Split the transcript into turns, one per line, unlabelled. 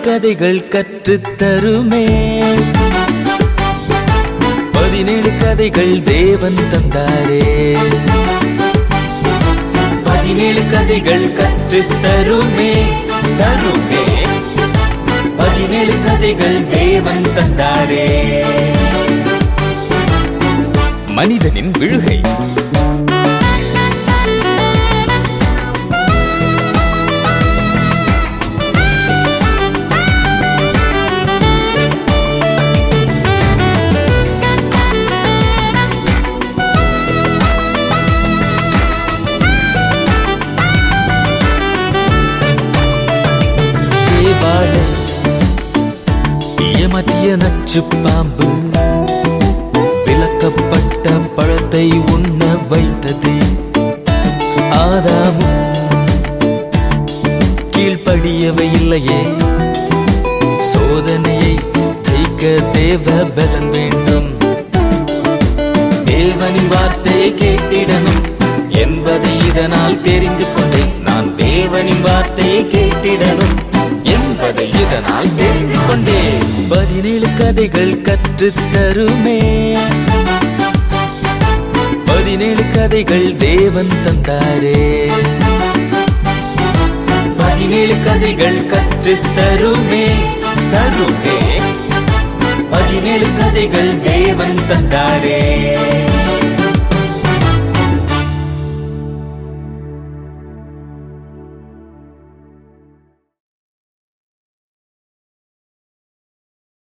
கதைகள் கற்றுத் தருமே பதினேழு கதைகள் தேவன் தந்தாரே பதினேழு கதைகள் கற்றுத் தருமே தருமே பதினேழு கதைகள் தேவன் தந்தாரே மனிதனின் விழுகை ஏவாளன் ஏமாற்றிய நச்சு பாம்பு விலக்கப்பட்ட பழத்தை உண்ண வைத்தது ஆதாமும் கீழ்ப்படியவை இல்லையே சோதனையை ஜெயிக்க தேவ பலன் வேண்டும் தேவனின் வார்த்தையை கேட்டிடணும் என்பதை இதனால் தெரிந்து கொண்டேன் நான் தேவனின் வார்த்தையை கேட்டிடணும் என்பதை இதனால் தெரிந்து கொண்டேன் பதினேழு கதைகள் கற்றுத் தருமே பதினேழு கதைகள் தேவன் தந்தாரே பதினேழு கதைகள் கற்றுத் தருமே தருமே பதினேழு கதைகள் தேவன் தந்தாரே